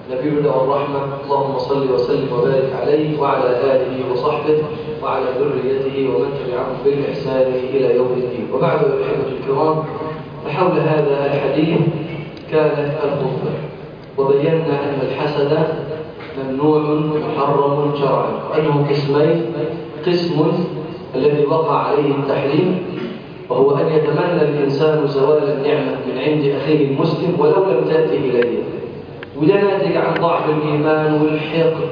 نبينا والرحمة اللهم صل وسلم وبارك عليه وعلى آله وصحبه وعلى ذريته ومن تبعهم بالإحسان إلى يوم الدين وبعد الأحبة الكرام حول هذا الحديث كانت الخطبة وبينا أن الحسد ممنوع محرم شرعا وأنه قسمين قسم الذي وقع عليه التحريم وهو أن يتمنى الإنسان زوال النعمة من عند أخيه المسلم ولو لم تأتي إليه وده ناتج عن ضعف الإيمان والحقد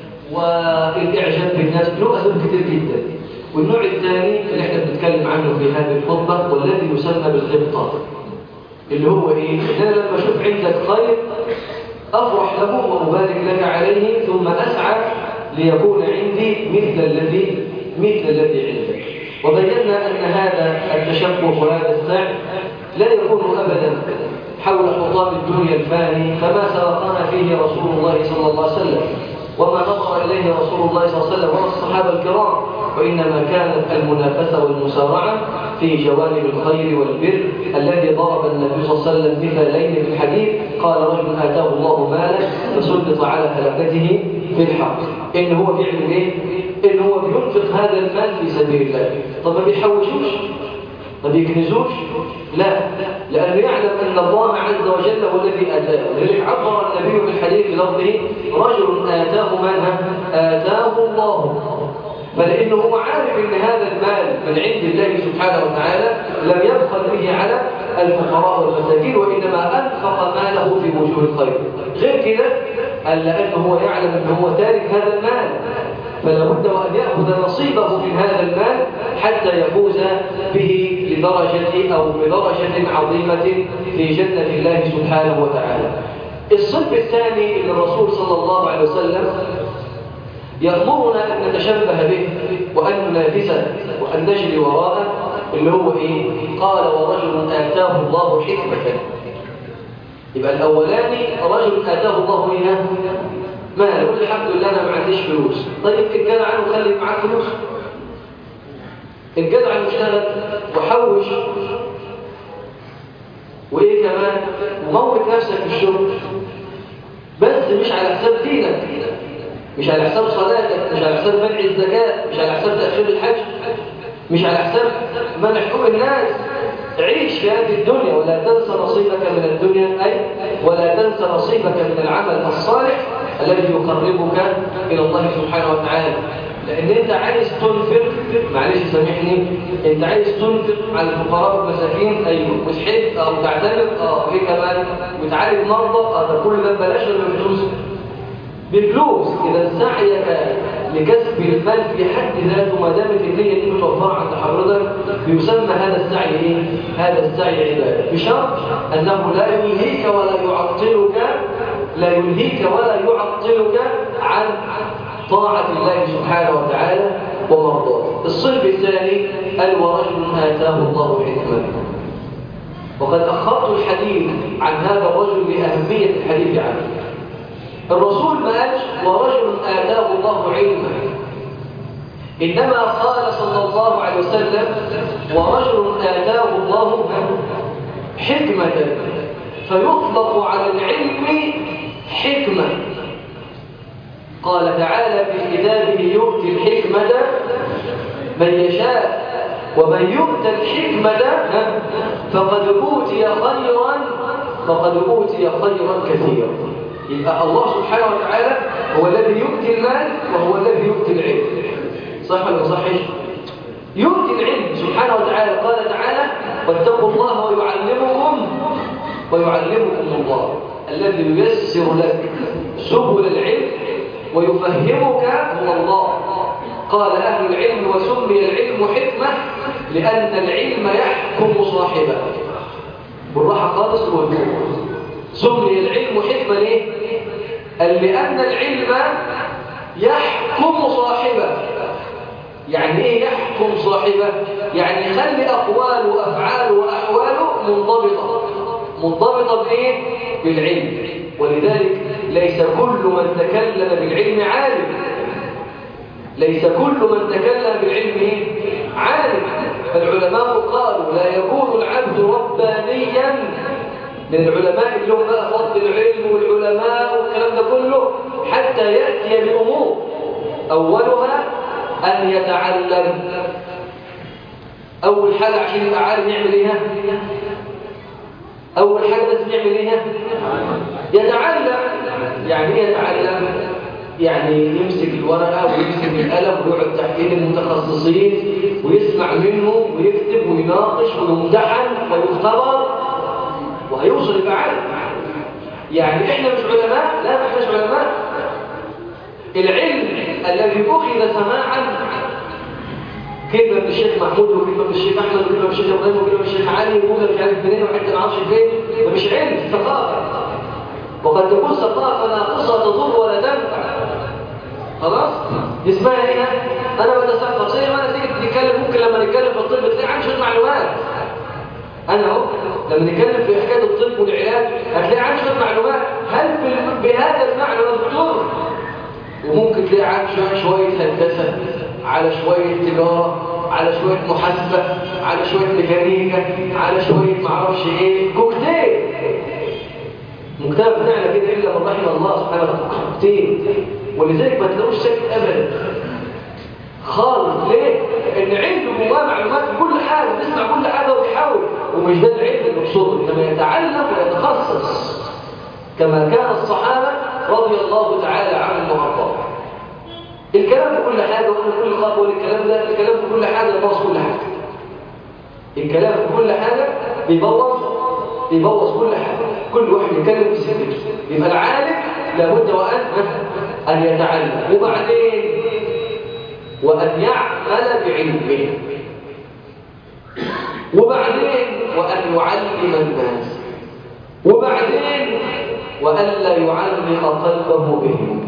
والإعجاب بالناس له أسباب كتير جدا والنوع الثاني اللي احنا بنتكلم عنه في هذه الخطبة والذي يسمى بالغبطة اللي هو إيه؟ إن أنا لما أشوف عندك خير أفرح له وأبارك لك عليه ثم أسعى ليكون عندي مثل الذي مثل الذي عندك وبينا أن هذا التشبه وهذا السعي لا يكون أبدا حول حطام الدنيا الفاني فما سبقنا فيه رسول الله صلى الله عليه وسلم وما نظر إليه رسول الله صلى الله عليه وسلم ولا الصحابة الكرام وإنما كانت المنافسة والمسارعة في جوانب الخير والبر الذي ضرب النبي صلى الله عليه وسلم مثالين في الحديث قال رجل آتاه الله مالا فسلط على هلكته في الحق إن هو بيعمل إيه؟ إن هو بينفق هذا المال في سبيل الله طب ما بيحوشوش ما بيكنزوش لا لأنه يعلم أن الله عز وجل هو الذي آتاه لذلك عبر النبي في الحديث بلفظه رجل آتاه من آتاه الله فلأنه هو عارف أن هذا المال من عند الله سبحانه وتعالى لم يبخل به على الفقراء والمساكين وإنما أنفق ماله في وجوه الخير غير كده لأنه هو يعلم أنه هو تارك هذا المال فلا بد وأن يأخذ نصيبه من هذا المال حتى يفوز به لدرجة أو بدرجة عظيمة في جنة الله سبحانه وتعالى الصنف الثاني اللي الرسول صلى الله عليه وسلم يأمرنا أن نتشبه به وأن ننافسه وأن نجري وراءه اللي هو إيه؟ قال ورجل آتاه الله حكمة يبقى الأولاني رجل آتاه الله هنا مال يقول الحمد لله أنا ما عنديش فلوس طيب الجدع عنه خلي معاك فلوس الجدع المشتغل وحوش وإيه كمان وموت نفسك في الشغل بس مش على حساب دينك مش على حساب صلاتك مش على حساب منع الزكاة مش على حساب تأخير الحج مش على حساب منع حقوق الناس عيش في هذه الدنيا ولا تنسى نصيبك من الدنيا أي ولا تنسى نصيبك من العمل الصالح الذي يقربك إلى الله سبحانه وتعالى لأن أنت عايز تنفق معلش سامحني أنت عايز تنفق على الفقراء والمساكين أيوه وتحب أو تعتمد أه وإيه كمان وتعالج مرضى أه ده كل ده ببلاش ولا بفلوس؟ بفلوس إذا سعيك لكسب المال في حد ذاته ما دامت النية دي متوفرة عند حضرتك بيسمى هذا السعي إيه؟ هذا السعي عبادة بشرط أنه لا يلهيك ولا يعطلك لا يلهيك ولا يعطلك عن طاعة الله سبحانه وتعالى ومرضاته الصنف الثاني قال ورجل آتاه الله حكمة وقد أخرت الحديث عن هذا الرجل لأهمية الحديث عنه الرسول ما قالش ورجل آتاه الله علما إنما قال صلى الله عليه وسلم ورجل آتاه الله حكمة فيطلق على العلم حكمة قال تعالى في كتابه يؤتي الحكمة من يشاء ومن يؤتى الحكمة فقد أوتي خيرا فقد أوتي خيرا كثيرا يبقى الله سبحانه وتعالى هو الذي يؤتي المال وهو الذي يؤتي العلم صح ولا صحيح يؤتي العلم سبحانه وتعالى قال تعالى واتقوا الله ويعلمكم ويعلمكم الله الذي ييسر لك سبل العلم ويفهمك هو الله قال أهل العلم وسمي العلم حكمة لأن العلم يحكم صاحبه بالراحة خالص والنور سمي العلم حكمة ليه؟ قال لأن العلم يحكم صاحبه يعني ايه يحكم صاحبه؟ يعني يخلي أقواله وأفعاله وأحواله منضبطة منضبطة بإيه؟ بالعلم ولذلك ليس كل من تكلم بالعلم عالم ليس كل من تكلم بالعلم عالم فالعلماء قالوا لا يكون العبد ربانيا من العلماء اللي هم بقى فضل العلم والعلماء والكلام ده حتى يأتي بأمور أولها أن يتعلم أول حاجة عشان يبقى عالم يعمل إيه أول حاجة لازم يعمل إيه يتعلم يعني إيه يتعلم يعني يمسك الورقة ويمسك القلم ويقعد تحت ايد المتخصصين ويسمع منه ويكتب ويناقش ويمتحن ويختبر وهيوصل يبقى عالم يعني احنا مش علماء لا ما احناش علماء العلم الذي اخذ سماعا كلمه من الشيخ محمود وكلمه من الشيخ احمد وكلمه من الشيخ ابراهيم وكلمه من الشيخ علي وكلمه مش عارف منين وحتى ما اعرفش فين ده مش علم ثقافه وقد تكون ثقافه ناقصه تضر ولا تنفع خلاص اسمها ايه انا بتثقف زي ما انا تيجي تتكلم ممكن لما نتكلم في الطب تلاقي عندي شويه معلومات انا اهو لما نتكلم في حكايه الطب والعلاج هتلاقي عندي شويه معلومات هل بهذا المعنى انا دكتور وممكن تلاقي عندي شويه هندسه على شويه تجاره على شويه محاسبه على شويه ميكانيكا على شويه معرفش ايه كوكتيل مجتمع بتاعنا كده الا من رحم الله سبحانه وتعالى كوكتيل ولذلك ما تلاقوش ساكت ابدا خالص ليه؟ ان عنده جواه معلومات في كل حاجه بيسمع كل حاجه وبيحاول ومش ده العلم اللي بصوته انما يتعلم ويتخصص كما كان الصحابه رضي الله تعالى عنهم وارضاهم الكلام في كل حاجه وان كل خطوه الكلام ده الكلام في كل حاجه يبوظ كل حاجه الكلام في كل حاجه بيبوظ بيبوظ كل حاجه كل واحد يتكلم في سكته يبقى العالم لابد وان ان يتعلم وبعدين وأن يعمل بعلمه وبعدين وأن يعلم الناس وبعدين وألا يعلق قلبه بهم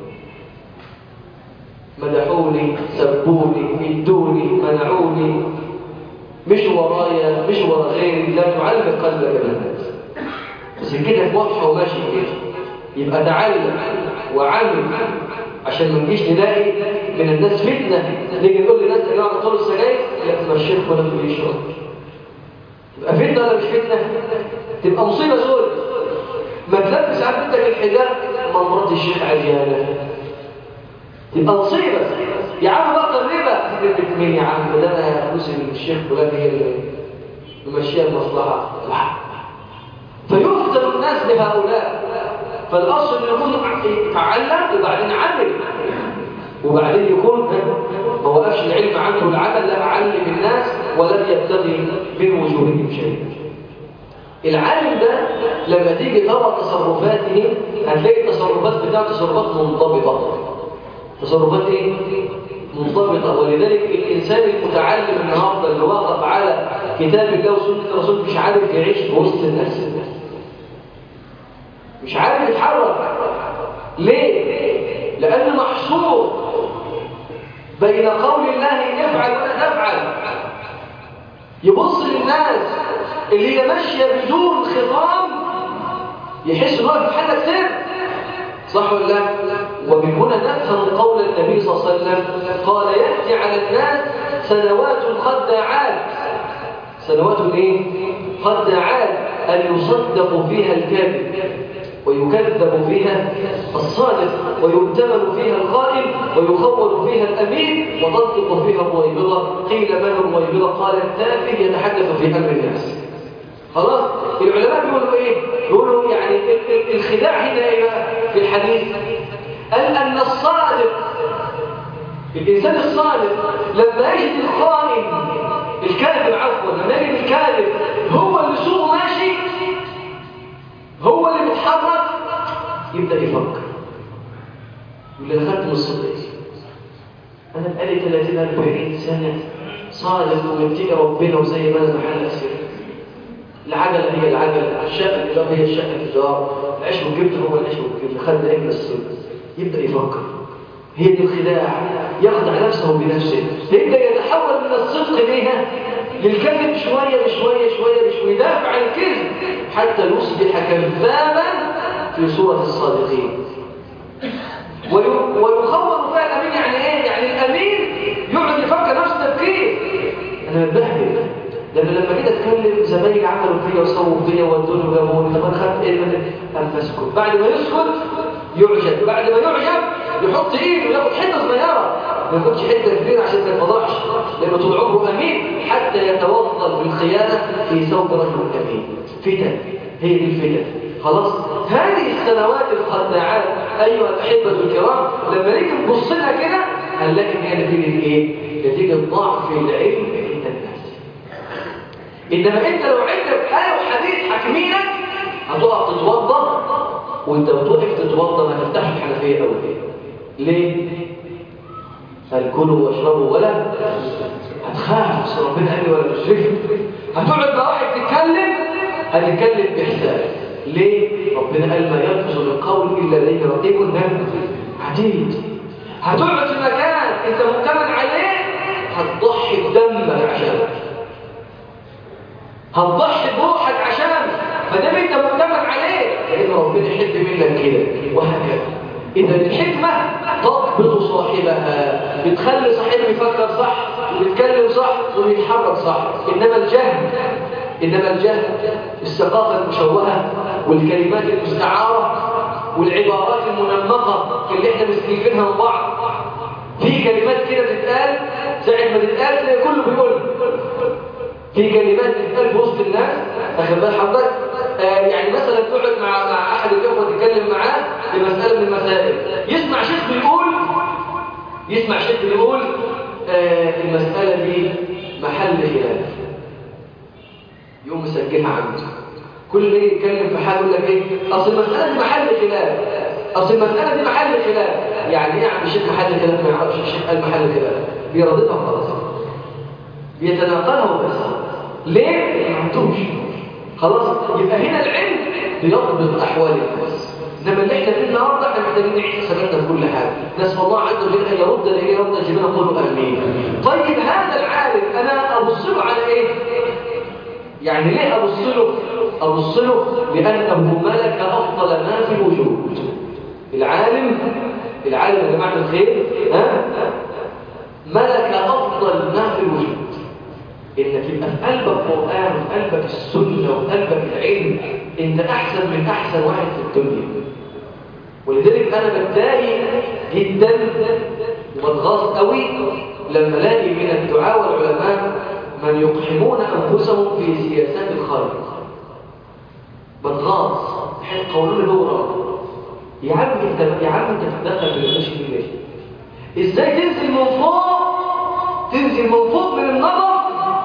مدحوني سبوني ادوني منعوني مش ورايا مش ورا غيري لا تعلق قلبك بالناس بس كده واضحه وماشي كده يبقى تعلم وعلم عشان ما نجيش نلاقي من الناس فتنه نيجي نقول للناس يا جماعه بطلوا السجاير لا ما الشيخ ولا في يشرب تبقى فتنه ولا مش فتنه تبقى مصيبه سودة ما تلبس على بنتك الحجاب ما مرات الشيخ عريانه تبقى مصيبه يا عم بقى الربا تكذب مين يا عم ده انا فلوس الشيخ فلان هي اللي ممشيها المصلحه لا فيفتن الناس بهؤلاء فالاصل ان يكون يتعلم وبعدين عمل وبعدين يكون ما وقفش العلم عنه والعمل لا علم الناس ولم يبتغي من وجوههم شيء العالم ده لما تيجي ترى تصرفاته هتلاقي التصرفات بتاعته تصرفات منضبطه تصرفات ايه منضبطه ولذلك الانسان المتعلم النهارده اللي واقف على كتاب الله وسنه الرسول مش عارف يعيش في وسط الناس مش عارف يتحرك ليه لان محصور بين قول الله افعل ولا تفعل يبص للناس اللي هي ماشيه بدون خطام يحس ان هو بيتحدث سر صح ولا لا ومن هنا نفهم قول النبي صلى الله عليه وسلم قال ياتي على الناس سنوات خداعات سنوات ايه خداعات ان يصدق فيها الكاذب ويكذب فيها الصادق ويؤتمن فيها الخائن ويخول فيها الأمين وتنطق فيها الرويبضة قيل من الرويبضة قال التافه يتحدث في أمر الناس خلاص العلماء بيقولوا ايه بيقولوا يعني الخداع هنا ايه في الحديث قال ان الصادق الانسان الصادق لما يجد الخائن الكاذب عفوا لما يجد الكاذب هو اللي سوقه ماشي هو اللي بيتحرك يبدا يفكر يقول انا خدت من الصدق انا بقالي 30 40 سنه صادق ومتقي ربنا وزي ما انا محل اسير العجله هي العجله الشقه التجاره هي الشقه التجاره العيش والجبن هو العيش والجبن خدنا ايه بس يبدا يفكر هي دي الخداع يخدع نفسه بنفسه يبدا يتحول من الصدق ليها للكذب شويه بشويه شويه بشويه يدافع عن الكذب حتى يصبح كذابا في صوره الصادقين ويخور فيها الامين يعني ايه يعني الامين يقعد يفكر نفس التفكير انا بتبهدل لان لما جيت اتكلم زمايلي عملوا فيا وسووا فيا ودوني وجابوني طب انا خدت ايه من اسكت بعد ما يسكت يعجب بعد ما يعجب يحط ايده وياخد حته صغيره ما ياخدش حته كبيره عشان ما يتفضحش لانه طول عمره امين حتى يتوظف بالخيانه في ثوب رجل امين فتن هي دي الفتن خلاص هذه السنوات الخداعات ايها الاحبه الكرام لما نيجي نبص لها كده هنلاقي ان هي نتيجه ايه نتيجه ضعف العلم عند الناس انما انت لو عندك ايه وحديث حاكمينك هتقف تتوضا وانت بتقف تتوضا ما تفتحش الحنفيه قوي ليه قال كلوا واشربوا ولا هتخاف بس ربنا قال لي ولا تشركوا هتقعد مع واحد تتكلم هتتكلم بحساب ليه ربنا قال ما يلفظ من قول الا لديه رقيب عتيد هتقعد في مكان انت مؤتمن عليه هتضحي بدمك عشانه هتضحي بروحك عشانه فدام انت مؤتمن عليه لان ربنا يحب منك كده وهكذا اذا الحكمه تضبط صاحبها بتخلي صاحبها يفكر صح ويتكلم صح ويتحرك صح انما الجهل انما الجهل الثقافه المشوهه والكلمات المستعاره والعبارات المنمقه اللي احنا مستلفينها من بعض في كلمات كده تتقال ساعه ما تتقال تلاقي كله بيقول في كلمات تتقال في وسط الناس اخد بال حضرتك آه يعني مثلا تقعد مع مع احد الاخوه تتكلم معاه في مساله من المسائل يسمع شيخ بيقول يسمع شيخ بيقول آه المساله دي محل خلاف يقوم مسجلها عنده كل ما يجي يتكلم في حاجه يقول لك ايه اصل المساله دي محل خلاف اصل المساله دي محل خلاف يعني ايه يا عم الشيخ محل خلاف ما يعرفش الشيخ قال محل خلاف بيرددها خلاص بيتناقلها بس ليه ما عندوش خلاص يبقى هنا العلم بيضبط احوال الناس انما اللي احنا فيه النهارده احنا محتاجين نعيش حساباتنا في كل حاجه نسال الله عز وجل ان يرد اليه رد الجميع قولوا امين طيب هذا العالم انا ابص له على ايه يعني ليه ابص له ابص له لانه ملك افضل ما في الوجود العالم العالم يا جماعه الخير ها ملك افضل ما في الوجود انك يبقى في قلبك قران وفي قلبك السنه وفي قلبك العلم انت احسن من احسن واحد في الدنيا ولذلك انا بتضايق جدا وبتغاظ قوي لما الاقي من الدعاء والعلماء من يقحمون انفسهم في سياسات الخارج بتغاظ قولوا لي هو يا عم انت يا عم انت تتدخل في المشي ليه ازاي تنزل من فوق تنزل من فوق من النظر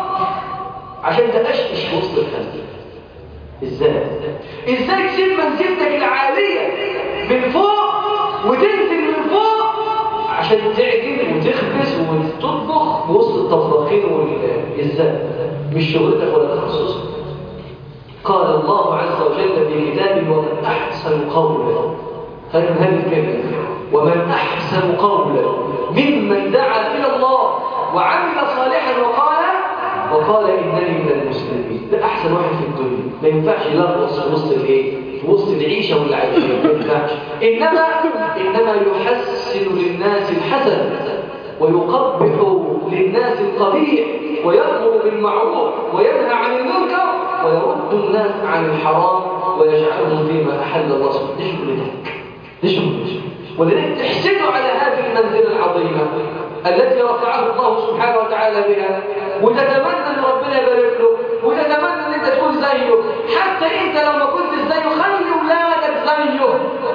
عشان تقشقش وسط الخلق ازاي ازاي تسيب منزلتك العاليه من فوق وتنزل من فوق عشان تعجن وتخبز وتطبخ وسط الطباخين وال ازاي مش شغلتك ولا تخصصك قال الله عز وجل في كتابه ومن احسن قولا فاهم هذه الكلمه ومن احسن قولا ممن دعا الى الله وعمل صالحا وقال وقال انني من المسلمين ده احسن واحد في الدنيا ما ينفعش يلغوص في وسط الايه في وسط العيشه واللي عايشين ما ينفعش انما انما يحسن للناس الحسن ويقبح للناس القبيح ويأمر بالمعروف وينهى عن المنكر ويرد الناس عن الحرام ويجعلهم فيما أحل الله سبحانه دي شغلتك دي شغلتك ولذلك تحسدوا على هذه المنزلة العظيمة التي رفعه الله سبحانه وتعالى بها وتتمنى ان ربنا يبارك له وتتمنى ان انت تكون زيه حتى انت لو ما كنتش زيه خلي اولادك زيه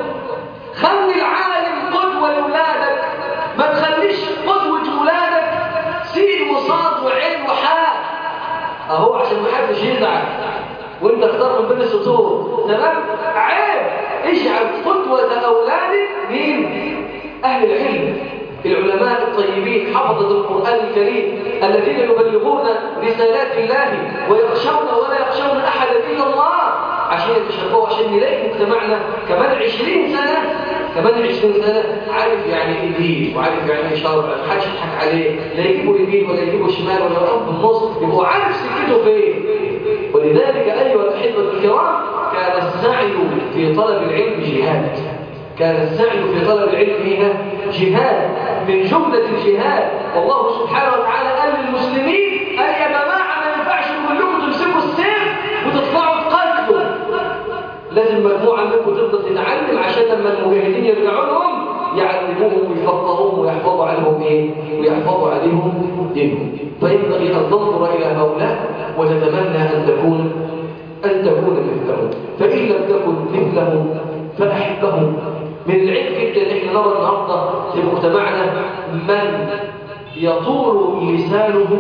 خلي العالم قدوه لاولادك ما تخليش قدوه اولادك سين وصاد وعلم وحال اهو عشان ما حدش يزعل وانت اختار من بين السطور تمام عيب اجعل قدوه اولادك مين اهل العلم العلماء الطيبين حفظة القرآن الكريم الذين يبلغون رسالات الله ويخشون ولا يخشون أحدا إلا الله عشان يتشبهوا عشان نلاقي مجتمعنا كمان عشرين سنة كمان عشرين سنة عارف يعني ايه دين وعارف يعني ايه شرع ما حدش يضحك عليه لا يجيبوا يمين ولا يجيبوا شمال ولا يقف بالنص يبقوا عارف سكته فين ولذلك أيها الأحبة الكرام كان السعي في طلب العلم جهاد كان السعي في طلب العلم فيها جهاد من جملة الجهاد والله سبحانه وتعالى قال للمسلمين قال يا جماعة ما ينفعش كلكم تمسكوا السيف وتطلعوا تقاتلوا لازم مجموعة منكم تفضل تتعلم عشان لما لما المجاهدين يرجعوا لهم يعلموهم ويفقهوهم ويحفظوا عليهم ايه ويحفظوا عليهم دينهم فينبغي ان تنظر الى هؤلاء وتتمنى ان تكون ان تكون مثلهم فان لم تكن مثلهم فاحبهم من العيب جدا ان احنا نرى النهارده في مجتمعنا من يطول لسانه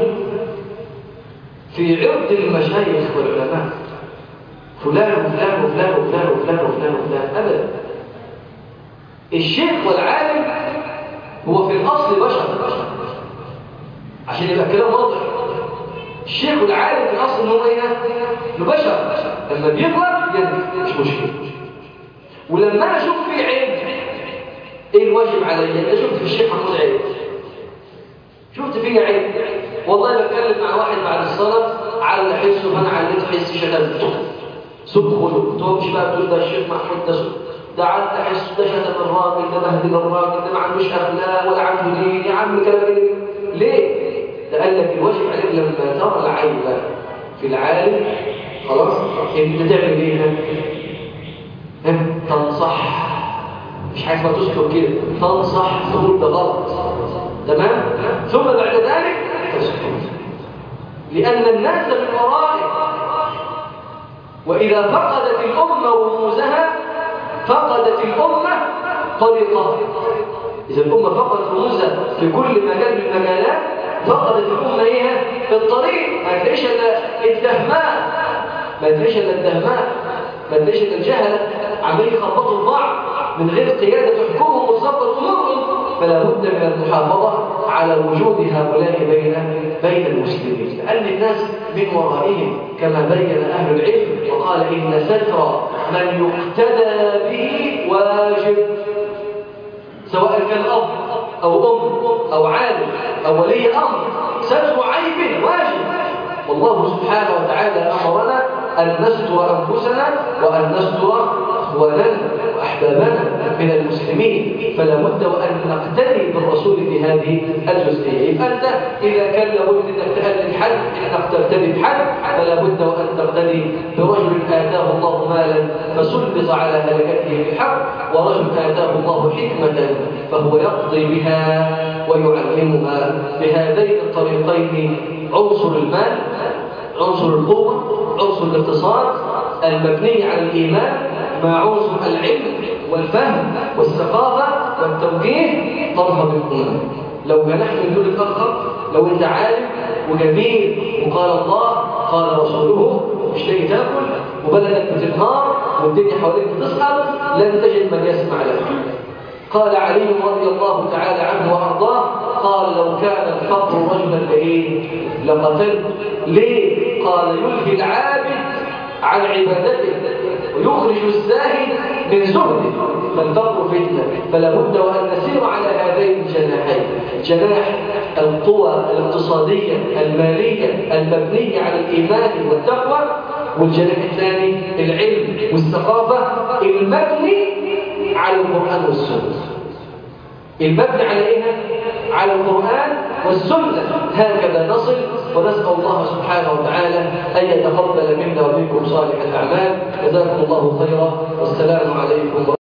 في عرض المشايخ والعلماء فلان وفلان وفلان وفلان وفلان وفلان وفلان ابدا الشيخ والعالم هو في الاصل بشر عشان يبقى كلام واضح الشيخ والعالم في الاصل ان هو ايه انه بشر لما بيغلط يغلط مش مشكله ولما انا اشوف فيه عيب ايه الواجب عليا انا شفت في الشيخ محمود عيب شفت فيه عيب والله بتكلم مع واحد بعد الصلاه على حسه فانا على النت حس شتمته سوء خلق تقومش بقى تقول ده الشيخ محمود ده سوء ده عاد احس ده شتم الراجل ده بهدل الراجل ده ما عندوش اخلاق ولا عنده دين يا عم كلام كده ليه؟ ده قال لك الواجب عليك لما ترى العيب في العالم خلاص انت تعمل ايه هنا؟ تنصح مش عايز ما تسكت كده تنصح تقول ده غلط تمام ثم بعد ذلك تسكت لان الناس من ورائك واذا فقدت الامه رموزها فقدت الامه طريقها اذا الامه فقدت رموزها في كل مجال من المجالات فقدت الامه ايه الطريق ما تلاقيش الا الدهماء ما تلاقيش الا الدهماء ما تلاقيش الا الجهله عمالين يخبطوا بعض من غير قياده تحكمهم وتظبط امورهم فلا بد من المحافظه على وجود هؤلاء بين بين المسلمين لان الناس من ورائهم كما بين اهل العلم وقال ان ستر من يقتدى به واجب سواء كان اب او ام او عالم او ولي امر ستر عيب واجب والله سبحانه وتعالى امرنا ان نستر انفسنا وان نستر اخواننا واحبابنا من المسلمين فلا بد وان نقتدي بالرسول في هذه الجزئيه يبقى انت اذا كان لابد انك تقلد حد انك تقتدي بحد فلا بد وان تقتدي برجل اتاه الله مالا فسلط على هلكته بالحق ورجل اتاه الله حكمه فهو يقضي بها ويعلمها بهذين الطريقين عنصر المال عنصر القوه عنصر الاقتصاد المبني على الايمان مع عنصر العلم والفهم والثقافة والتوجيه تظهر الأمة لو جنحت من دون الأخر لو أنت عالم وجميل وقال الله قال رسوله مش لاقي تاكل وبلدك بتنهار والدنيا حواليك بتسقط لن تجد من يسمع لك قال علي رضي الله تعالى عنه وارضاه قال لو كان الفقر رجلا لايه لقتلت ليه قال يلهي العابد عن عبادته ويخرج الزاهد من زهده فالفقر فتنه فلا بد وان نسير على هذين الجناحين جناح القوى الاقتصاديه الماليه المبنيه على الايمان والتقوى والجناح الثاني العلم والثقافه المبني على القران والسنه المبني على ايه على القرآن والسنة هكذا نصل ونسأل الله سبحانه وتعالى أن يتقبل منا ومنكم صالح الأعمال جزاكم الله خيرا والسلام عليكم